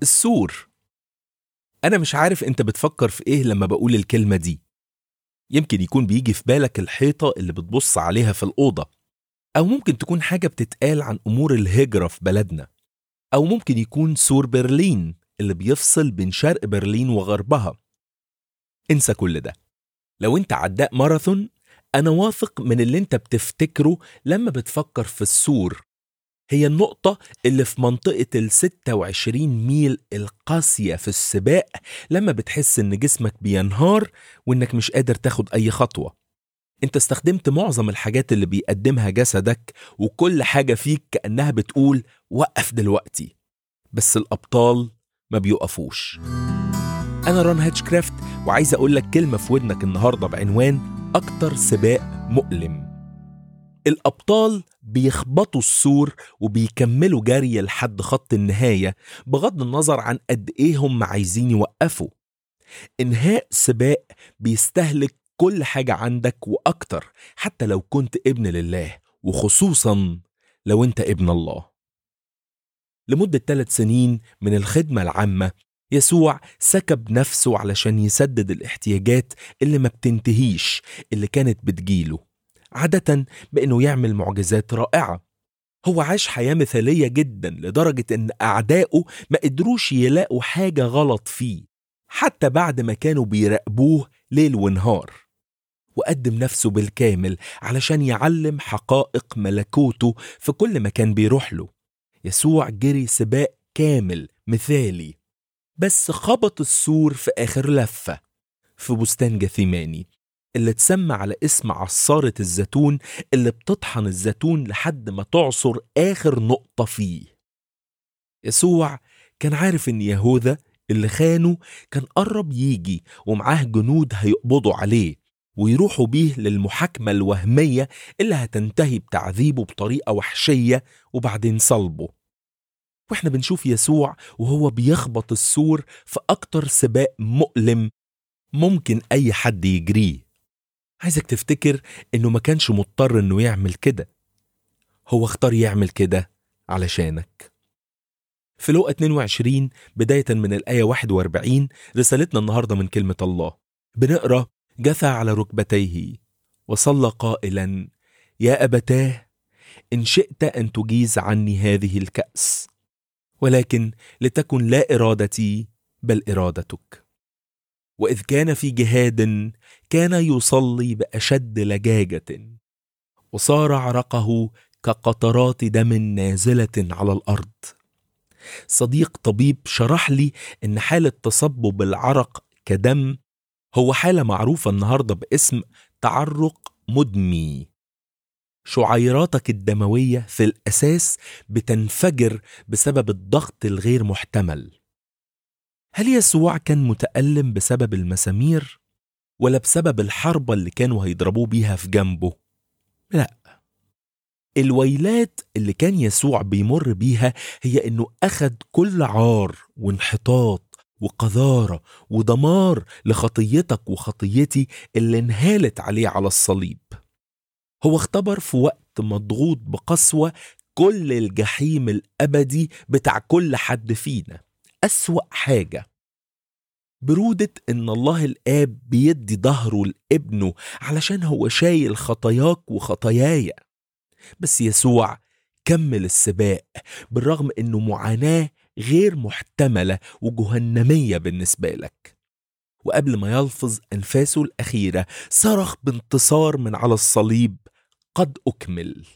السور أنا مش عارف أنت بتفكر في إيه لما بقول الكلمة دي يمكن يكون بيجي في بالك الحيطة اللي بتبص عليها في الأوضة أو ممكن تكون حاجة بتتقال عن أمور الهجرة في بلدنا أو ممكن يكون سور برلين اللي بيفصل بين شرق برلين وغربها انسى كل ده لو انت عداء ماراثون أنا واثق من اللي انت بتفتكره لما بتفكر في السور هي النقطة اللي في منطقة ال 26 ميل القاسية في السباق لما بتحس إن جسمك بينهار وإنك مش قادر تاخد أي خطوة. أنت استخدمت معظم الحاجات اللي بيقدمها جسدك وكل حاجة فيك كأنها بتقول وقف دلوقتي. بس الأبطال ما بيوقفوش. أنا ران هاتشكرافت وعايز أقول لك كلمة في ودنك النهاردة بعنوان أكتر سباق مؤلم. الأبطال بيخبطوا السور وبيكملوا جري لحد خط النهاية بغض النظر عن قد إيه هم عايزين يوقفوا إنهاء سباق بيستهلك كل حاجة عندك وأكتر حتى لو كنت ابن لله وخصوصا لو أنت ابن الله لمدة ثلاث سنين من الخدمة العامة يسوع سكب نفسه علشان يسدد الاحتياجات اللي ما بتنتهيش اللي كانت بتجيله عادة بأنه يعمل معجزات رائعة هو عاش حياة مثالية جدا لدرجة أن أعدائه ما قدروش يلاقوا حاجة غلط فيه حتى بعد ما كانوا بيراقبوه ليل ونهار وقدم نفسه بالكامل علشان يعلم حقائق ملكوته في كل مكان بيروح له يسوع جري سباق كامل مثالي بس خبط السور في آخر لفة في بستان جثيماني اللي اتسمى على اسم عصارة الزيتون اللي بتطحن الزيتون لحد ما تعصر آخر نقطة فيه يسوع كان عارف إن يهوذا اللي خانه كان قرب يجي ومعاه جنود هيقبضوا عليه ويروحوا بيه للمحاكمة الوهمية اللي هتنتهي بتعذيبه بطريقة وحشية وبعدين صلبه واحنا بنشوف يسوع وهو بيخبط السور في أكتر سباق مؤلم ممكن أي حد يجريه عايزك تفتكر إنه ما كانش مضطر إنه يعمل كده هو اختار يعمل كده علشانك في لوقا 22 بداية من الآية 41 رسالتنا النهاردة من كلمة الله بنقرأ جثى على ركبتيه وصلى قائلا يا أبتاه إن شئت أن تجيز عني هذه الكأس ولكن لتكن لا إرادتي بل إرادتك وإذ كان في جهاد كان يصلي بأشد لجاجة وصار عرقه كقطرات دم نازلة على الأرض صديق طبيب شرح لي إن حالة تصبب العرق كدم هو حالة معروفة النهاردة باسم تعرق مدمي شعيراتك الدموية في الأساس بتنفجر بسبب الضغط الغير محتمل هل يسوع كان متألم بسبب المسامير ولا بسبب الحربة اللي كانوا هيضربوه بيها في جنبه؟ لا الويلات اللي كان يسوع بيمر بيها هي انه اخد كل عار وانحطاط وقذارة ودمار لخطيتك وخطيتي اللي انهالت عليه على الصليب هو اختبر في وقت مضغوط بقسوة كل الجحيم الأبدي بتاع كل حد فينا أسوأ حاجة برودة إن الله الآب بيدي ظهره لابنه علشان هو شايل خطاياك وخطاياي بس يسوع كمل السباق بالرغم إنه معاناة غير محتملة وجهنمية بالنسبة لك وقبل ما يلفظ أنفاسه الأخيرة صرخ بانتصار من على الصليب قد أكمل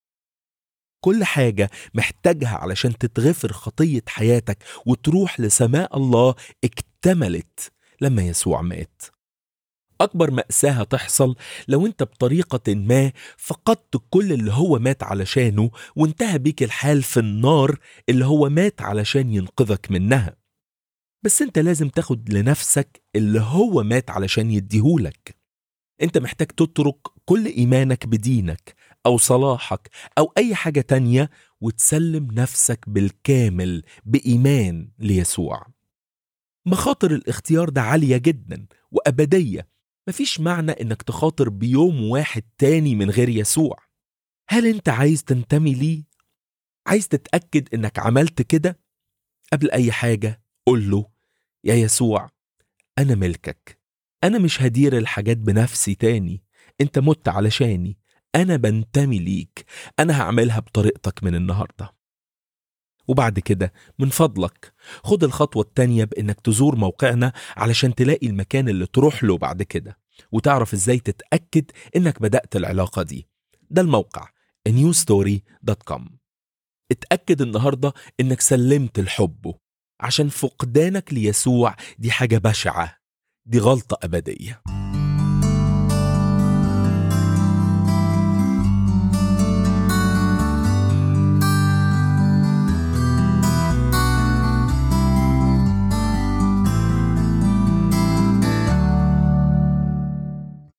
كل حاجة محتاجها علشان تتغفر خطية حياتك وتروح لسماء الله اكتملت لما يسوع مات أكبر مأساة هتحصل لو أنت بطريقة ما فقدت كل اللي هو مات علشانه وانتهى بيك الحال في النار اللي هو مات علشان ينقذك منها بس أنت لازم تاخد لنفسك اللي هو مات علشان يديهولك أنت محتاج تترك كل إيمانك بدينك أو صلاحك أو أي حاجة تانية وتسلم نفسك بالكامل بإيمان ليسوع مخاطر الاختيار ده عالية جدا وأبدية مفيش معنى إنك تخاطر بيوم واحد تاني من غير يسوع هل أنت عايز تنتمي ليه؟ عايز تتأكد إنك عملت كده؟ قبل أي حاجة قول له يا يسوع أنا ملكك أنا مش هدير الحاجات بنفسي تاني أنت مت علشاني أنا بنتمي ليك أنا هعملها بطريقتك من النهاردة وبعد كده من فضلك خد الخطوة التانية بإنك تزور موقعنا علشان تلاقي المكان اللي تروح له بعد كده وتعرف إزاي تتأكد إنك بدأت العلاقة دي ده الموقع newstory.com اتأكد النهاردة إنك سلمت لحبه عشان فقدانك ليسوع دي حاجة بشعة دي غلطة أبدية